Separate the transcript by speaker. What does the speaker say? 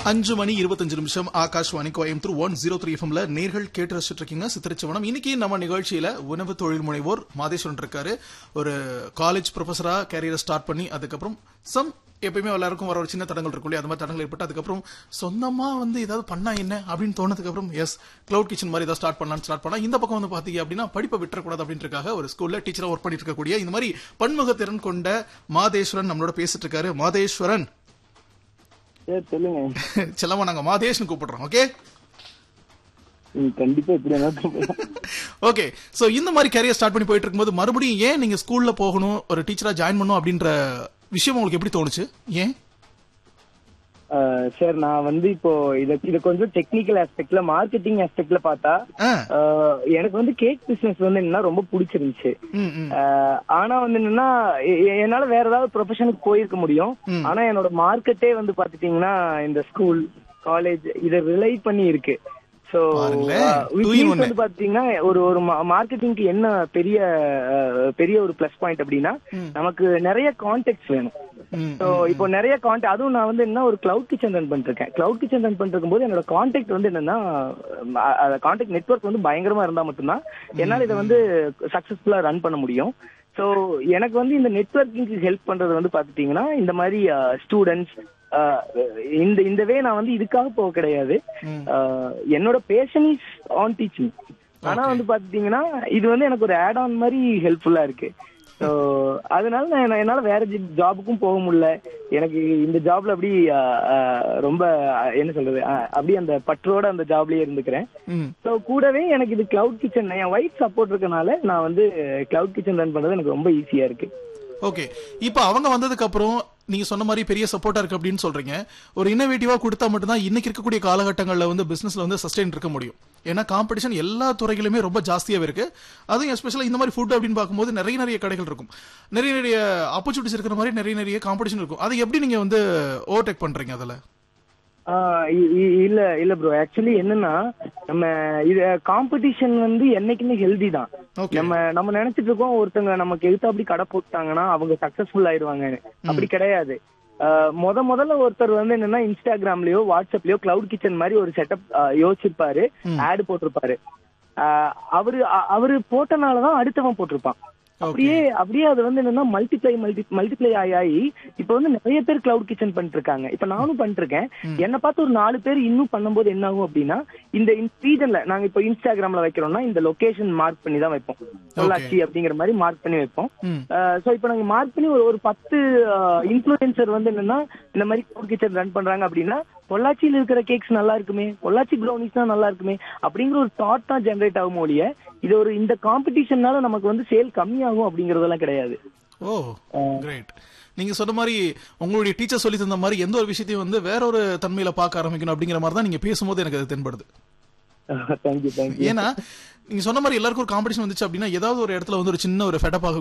Speaker 1: அஞ்சு மணி இருபத்தஞ்சு நிமிஷம் Akashvani Coimbatore one zero three எஃப்எம்ல நேர்கள் கேட்டு ரசிச்சுட்டு இருக்கீங்க சித்திரச்சவனம் இன்னைக்கு நம்ம நிகழ்ச்சியில உணவு தொழில் முனைவோர் மாதேஸ்வரன் இருக்காரு ஒரு காலேஜ் ப்ரொஃபஸரா கேரியரை ஸ்டார்ட் பண்ணி அதுக்கப்புறம் சம் எப்பயுமே எல்லாருக்கும் வர ஒரு சின்ன தடங்கள் இருக்கும் இல்லையா அது மாதிரி தடங்கள் ஏற்பட்டு அதுக்கப்புறம் சொந்தமா வந்து ஏதாவது பண்ணா என்ன அப்படின்னு தோணதுக்கு அப்புறம் எஸ் கிளவுட் கிச்சன் மாதிரி ஏதாவது ஸ்டார்ட் பண்ணலாம்னு ஸ்டார்ட் பண்ணா இந்த பக்கம் வந்து பாத்தீங்க அப்படின்னா படிப்பை விட்டுறக்கூடாது அப்படின்றக்காக ஒரு ஸ்கூல்ல டீச்சரா ஒர்க் பண்ணிட்டு இருக்கக்கூடிய இந்த மாதிரி பன்முக திறன் கொண்ட மாதேஸ்வரன் நம்மளோட பேசிட்டு இருக்காரு மாதேஸ்வரன்
Speaker 2: சரி சொல்லுங்க
Speaker 1: செல்லமா நாங்க மாதேஷ்னு கூப்பிடுறோம் ஓகே
Speaker 2: ம், கண்டிப்பா இப்படி வேணா
Speaker 1: ஓகே சோ இந்த மாதிரி கேரியர் ஸ்டார்ட் பண்ணி போயிட்டு இருக்கும்போது மறுபடியும் ஏன் நீங்க ஸ்கூல்ல போகணும் ஒரு டீச்சரா ஜாயின் பண்ணணும் அப்படின்ற விஷயம் உங்களுக்கு எப்படி தோணுச்சு ஏன்
Speaker 2: சார் நான் வந்து இப்போ இத இத கொஞ்சம் டெக்னிக்கல் ஆஸ்பெக்ட்ல மார்க்கெட்டிங் ஆஸ்பெக்ட்ல பார்த்தா
Speaker 1: ஆ,
Speaker 2: ஆஹ், எனக்கு வந்து கேக் பிசினஸ் வந்து என்னன்னா ரொம்ப பிடிச்சிருந்துச்சு
Speaker 1: ம், ம்,
Speaker 2: ஆஹ், ஆனா வந்து என்னன்னா எ- எ- என்னால வேற ஏதாவது ப்ரொஃபஷனுக்கு போயிருக்க முடியும்
Speaker 1: ம்.
Speaker 2: ஆனா என்னோட மார்க்கெட்டே வந்து பாத்துட்டீங்கன்னா இந்த ஸ்கூல் காலேஜ் இத ரிலை பண்ணி இருக்கு சோ
Speaker 1: பாருங்களேன். Two in one.
Speaker 2: வந்து பாத்தீங்கன்னா ஒரு ஒரு மார்க்கெட்டிங்க்கு என்ன பெரிய ஆஹ், பெரிய ஒரு பிளஸ் பாயிண்ட் அப்படின்னா
Speaker 1: ம்.
Speaker 2: நமக்கு நிறைய கான்டெக்ட் வேணும்
Speaker 1: ம்,
Speaker 2: சோ இப்போ நிறைய கான்டாக்ட் அதுவும் நான் வந்து என்ன ஒரு கிளவுட் கிச்சன் ரன் பண்ணிருக்கேன் கிளவுட் கிச்சன் ரன் பண்ணிருக்கும் போது என்னோட கான்டாக்ட் வந்து என்னன்னா கான்டாக்ட் நெட்வொர்க் வந்து பயங்கரமா இருந்தா மட்டும்தான் என்னால இதை வந்து சக்சஸ்ஃபுல்லா ரன் பண்ண முடியும் சோ எனக்கு வந்து இந்த நெட்வொர்க்கிங்க்கு ஹெல்ப் பண்றது வந்து பாத்துட்டீங்கன்னா இந்த மாதிரி ஸ்டூடெண்ட்ஸ் இந்த இந்த வே நான் வந்து இதுக்காக போக கிடையாது
Speaker 1: ம்.
Speaker 2: ஆஹ், என்னோட பேஷன் இஸ் ஆன் டீச்சிங் ஆனா வந்து பாத்துட்டீங்கன்னா இது வந்து எனக்கு ஒரு ஆட் ஆன் மாதிரி ஹெல்ப்ஃபுல்லா இருக்கு ஸோ அதனால நான் என்ன- என்னால வேற ஜாபுக்கும் போக முடியல எனக்கு இந்த ஜாப்ல அப்படி ஆஹ், ஆஹ், ரொம்ப ஆஹ், என்ன சொல்றது ஆஹ், அப்படியே அந்த பற்றோட அந்த ஜாப்லயே இருந்துக்கிறேன்
Speaker 1: ம்.
Speaker 2: ஸோ கூடவே எனக்கு இது கிளவுட் கிச்சன் என் ஒய்ஃப் சப்போர்ட் இருக்கனால நான் வந்து கிளவுட் கிச்சன் ரன் பண்றது எனக்கு ரொம்ப ஈஸியா இருக்கு
Speaker 1: ஓகே இப்போ அவங்க வந்ததுக்கு அப்புறம் நீங்க சொன்ன மாதிரி பெரிய சப்போர்ட்டா இருக்கு அப்படின்னு சொல்றீங்க ஒரு இன்னோவேட்டிவா கொடுத்தா மட்டும்தான் இன்னைக்கு இருக்கக்கூடிய காலகட்டங்கள்ல வந்து பிசினஸ்ல வந்து சஸ்டெயின் இருக்க முடியும் ஏன்னா காம்படிஷன் எல்லா துறைகளுமே ரொம்ப ஜாஸ்தியாவே இருக்கு அதுவும் எஸ்பெஷலா இந்த மாதிரி ஃபுட் அப்படின்னு பார்க்கும்போது நிறைய நிறைய கடைகள் இருக்கும் நிறைய நிறைய ஆப்பர்ச்சுனிட்டிஸ் இருக்கிற மாதிரி நிறைய நிறைய காம்படிஷன் இருக்கும் அதை எப்படி நீங்க வந்து ஓவர்டேக் பண்றீங்க அதுல
Speaker 2: ஆஹ் இ- இ- இல்ல இல்ல ப்ரோ ஆக்சுவலி என்னன்னா நம்ம இது காம்படிஷன் வந்து என்னைக்குமே ஹெல்தி தான்
Speaker 1: ஓகே
Speaker 2: நம்ம நம்ம நினைச்சிட்டு இருக்கோம் ஒருத்தங்க நமக்கு எதிர்த்து அப்படி கடை போட்டாங்கன்னா அவங்க சக்சஸ்ஃபுல் ஆயிடுவாங்கன்னு அப்படி கிடையாது ஆஹ் முத முதல்ல ஒருத்தர் வந்து என்னன்னா இன்ஸ்டாகிராம்லயோ வாட்ஸ்அப்லயோ கிளவுட் கிச்சன் மாதிரி ஒரு செட்டப் யோசிச்சிருப்பாரு ஆட் போட்டிருப்பாரு ஆஹ் அவரு அ- அவரு போட்டனாலதான் அடுத்தவன் போட்டிருப்பான் அப்படியே அப்படியே அது வந்து என்னன்னா மல்டிப்ளை மல்டி மல்டிப்ளை ஆகி ஆகி இப்ப வந்து நிறைய பேர் கிளவுட் கிச்சன் பண்ணிட்டு இருக்காங்க இப்ப நானும் பண்ணிட்டு இருக்கேன் என்ன பார்த்து ஒரு நாலு பேர் இன்னும் பண்ணும்போது என்ன ஆகும் அப்படின்னா இந்த ரீஜன்ல நாங்க இப்ப இன்ஸ்டாகிராம்ல வைக்கிறோம்னா இந்த லொகேஷன் மார்க் பண்ணி தான் வைப்போம் பொள்ளாச்சி அப்படிங்கிற மாதிரி மார்க் பண்ணி வைப்போம்
Speaker 1: ம்
Speaker 2: சோ இப்போ நாங்க மார்க் பண்ணி ஒரு ஒரு பத்து இன்ஃபுளுசர் வந்து என்னன்னா இந்த மாதிரி கிளவுட் கிச்சன் ரன் பண்றாங்க அப்படின்னா பொள்ளாச்சியில் இருக்கிற கேக்ஸ் நல்லா இருக்குமே பொள்ளாச்சி ப்ரௌனிஸ் தான் நல்லா இருக்குமே அப்படிங்கிற ஒரு தாட் தான் ஜென்ரேட் ஆகும் ஒழிய இது ஒரு இந்த காம்படிஷன்னால நமக்கு வந்து சேல் கம்மியாகும் அப்படிங்கறதெல்லாம் கிடையாது
Speaker 1: ஓ கிரேட் நீங்க சொன்ன மாதிரி உங்களுடைய டீச்சர் சொல்லி தந்த மாதிரி எந்த ஒரு விஷயத்தையும் வந்து வேற ஒரு தன்மையில பார்க்க ஆரம்பிக்கணும் அப்படிங்கிற மாதிரி தான் நீங்க பேசும்போது எனக்கு அது தென்படுது
Speaker 2: தேங்க்யூ தேங்க்யூ
Speaker 1: ஏன்னா நீங்க சொன்ன மாதிரி எல்லாருக்கும் ஒரு காம்படிஷன் வந்துச்சு அப்படின்னா ஏதாவது ஒரு இடத்துல வந்து ஒரு சின்ன ஒரு ஃபெட்டப்